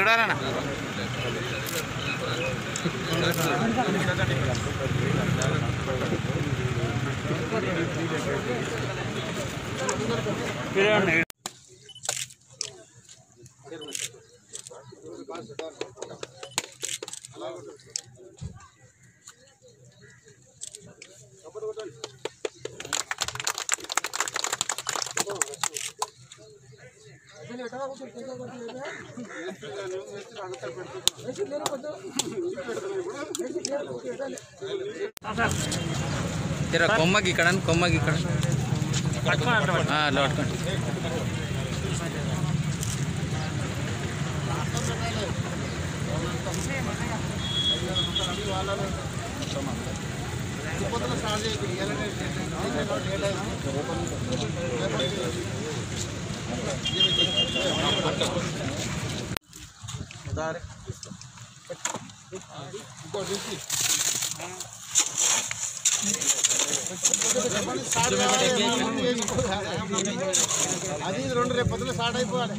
చూడాలన్నా జర కొమ్మకి ఇక్కడ కొమ్మకి ఇక్కడ ఆ, అట్లా పట్టుకోండి అది ఇది రెండు రేపు పొద్దున స్టార్ట్ అయిపోవాలి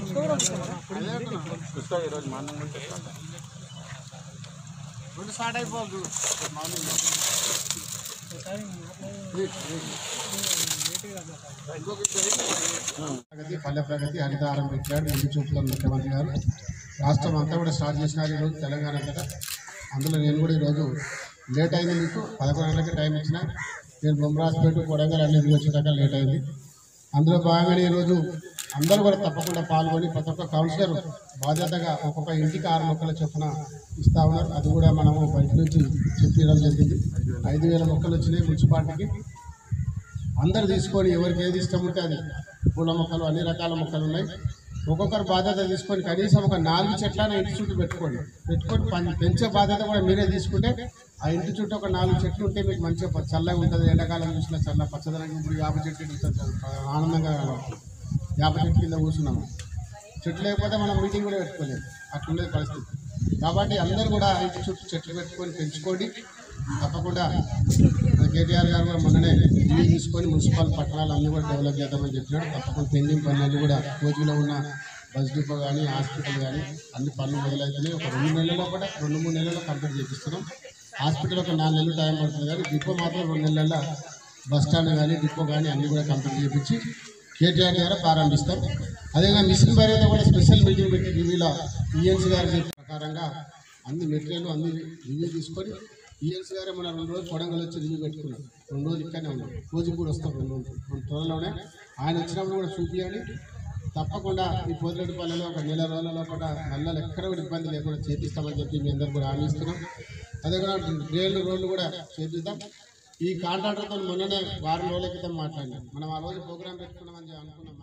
రెండు స్టార్ట్ అయిపోవాలి చూడు మార్నింగ్ ప్రగతి పల్లె ప్రగతి హరితహారం పెట్టాడు ముందు చూపుతారు ముఖ్యమంత్రి గారు రాష్ట్రం అంతా కూడా స్టార్ట్ చేసినారు ఈరోజు తెలంగాణ అంతటా అందులో నేను కూడా ఈరోజు లేట్ అయింది మీకు పదకొండు గంటలకి టైం ఇచ్చిన నేను బొమ్మరాజ్పేట కొడంగల్ అన్ని వచ్చేదాకా లేట్ అయింది అందులో భాగంగానే ఈరోజు అందరూ కూడా తప్పకుండా పాల్గొని ప్రతి ఒక్క కౌన్సిలర్ బాధ్యతగా ఒక్కొక్క ఇంటికి ఆరు మొక్కల చొప్పున ఇస్తా ఉన్నారు అది కూడా మనము బయట నుంచి చెప్పడం జరిగింది ఐదు వేల మొక్కలు వచ్చినాయి మున్సిపాలిటీకి అందరు తీసుకొని ఎవరికి ఏది ఇష్టం ఉంటే అది పూల మొక్కలు అన్ని రకాల మొక్కలు ఉన్నాయి ఒక్కొక్కరు బాధ్యత తీసుకొని కనీసం ఒక నాలుగు చెట్లను ఇంటి చుట్టూ పెట్టుకోండి పెట్టుకొని పం- పెంచే బాధ్యత కూడా మీరే తీసుకుంటే ఆ ఇంటి చుట్టూ ఒక నాలుగు చెట్లు ఉంటే మీకు మంచిగా ప- చల్లగా ఉంటుంది ఎండాకాలం చూసిన చల్ల పచ్చదనం ఇప్పుడు యాప చెట్టు ఇంత చ- ఆనందంగా కనబడుతుంది యాప చెట్టు కింద కూర్చున్నాము చెట్లు లేకపోతే మనం మీటింగ్ కూడా పెట్టుకోలేము అట్లుండే పరిస్థితి కాబట్టి అందరూ కూడా ఇంటి చుట్టూ చెట్లు పెట్టుకొని పెంచుకోండి తప్పకుండా మన కేటీఆర్ గారు కూడా మొన్ననే ఇల్లు తీసుకొని మున్సిపల్ పట్టణాలు అన్ని కూడా డెవలప్ చేద్దామని చెప్పినాడు తప్పకుండా పెండింగ్ పనులు కూడా కోచిలో ఉన్న బస్ డిపో కానీ హాస్పిటల్ కానీ అన్ని పనులు మొదలవుతున్నాయి ఒక రెండు నెలల్లో కూడా రెండు మూడు నెలల్లో కంప్లీట్ చేపిస్తున్నాం హాస్పిటల్ ఒక నాలుగు నెలలు టైం పడుతుంది కానీ డిపో మాత్రం రెండు నెలల్లో బస్ స్టాండ్ కానీ డిపో కానీ అన్ని కూడా కంప్లీట్ చేయించి కేటీఆర్ ద్వారా ప్రారంభిస్తాం అదేవిధంగా మిషన్ భార్యతో కూడా స్పెషల్ మీటింగ్ పెట్టి రివ్యూలో ఈఎన్సీ గారు చెప్పిన ప్రకారంగా అన్ని మెటీరియల్ అన్ని రివ్యూ తీసుకొని ఈఎన్సీ గారే మన రెండు రోజులు కొడంగల్ వచ్చి రివ్యూ పెట్టుకున్నాం రెండు రోజులు ఇక్కడనే ఉన్నాం రోజు కూడా వస్తాం రెండు రోజులు రెండు త్వరలోనే ఆయన వచ్చినప్పుడు కూడా చూపించండి తప్పకుండా ఈ పోతిరెడ్డిపల్లెలో ఒక నెల రోజులలో కూడా నల్లలు ఎక్కడ కూడా ఇబ్బంది లేకుండా చేపిస్తామని చెప్పి మీ అందరు కూడా హామీ ఇస్తున్నాం అదే కూడా రేళ్ళు రోడ్లు కూడా చేపిద్దాం ఈ కాంట్రాక్టర్తో మొన్ననే వారం రోజుల క్రితం మాట్లాడినాం మనం ఆ రోజు ప్రోగ్రామ్ పెట్టుకున్నామని అనుకున్నాం